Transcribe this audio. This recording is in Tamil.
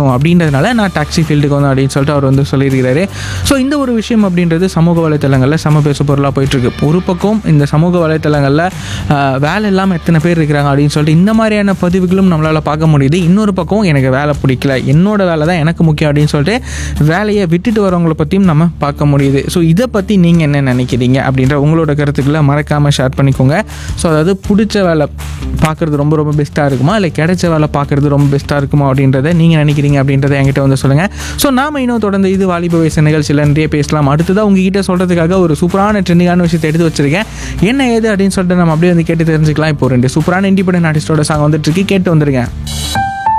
ஆகணும் அப்படின்றதுனால நான் டாக்ஸி ஃபீல்டுக்கு வந்தேன் அப்படின்னு சொல்லிட்டு அவர் வந்து சொல்லியிருக்கிறாரு ஸோ இந்த ஒரு விஷயம் அப்படின்றது சமூக வலைத்தளங்களில் சம பேசு பொருளாக போயிட்டுருக்கு ஒரு பக்கம் இந்த சமூக வலைத்தளங்களில் ஆஹ், வேலை இல்லாமல் எத்தனை பேர் இருக்கிறாங்க அப்படின்னு சொல்லிட்டு இந்த மாதிரியான பதிவுகளும் நம்மளால் பார்க்க முடியுது இன்னொரு பக்கம் எனக்கு வேலை பிடிக்கல என்னோட வேலை தான் எனக்கு முக்கியம் அப்படின்னு சொல்லிட்டு வேலையை விட்டுட்டு வரவங்கள பற்றியும் நம்ம பார்க்க முடியுது ஸோ இதை பற்றி நீங்கள் என்ன நினைக்கிறீங்க அப்படின்ற உங்களோட கருத்துக்களை மறக்காமல் ஷேர் பண்ணிக்கோங்க ஸோ அதாவது பிடிச்ச வேலை பார்க்குறது ரொம்ப ரொம்ப பெஸ்ட்டாக இருக்குமா இல்லை கிடைச்ச வேலை பார்க்குறது ரொம்ப பெஸ்ட்டாக இருக்குமா அப்படின்றத நீங்கள் நினைக்கிறீங்க அப்படின்றத என்கிட்ட வந்து சொல்லுங்கள் ஸோ நாம இன்னும் தொடர்ந்து இது வாலிப வயசு நிகழ்ச்சியில் நிறைய பேசலாம் அடுத்ததாக உங்ககிட்ட சொல்கிறதுக்காக ஒரு சூப்பரான ட்ரெண்டிங்கான விஷயத்தை எடுத்து வச்சிருக்கேன் என்ன ஏது அப்படின்னு சொல்லிட்டு நம்ம அப்படியே வந்து கேட்டு தெரிஞ்சுக்கலாம் இப்போ ரெண்டு சூப்பரான இண்டிபெண்டன்ட் ஆர்டிஸ்டோட சாங் வந்துட்டு இருக்கு கேட்டு வந்துருங்க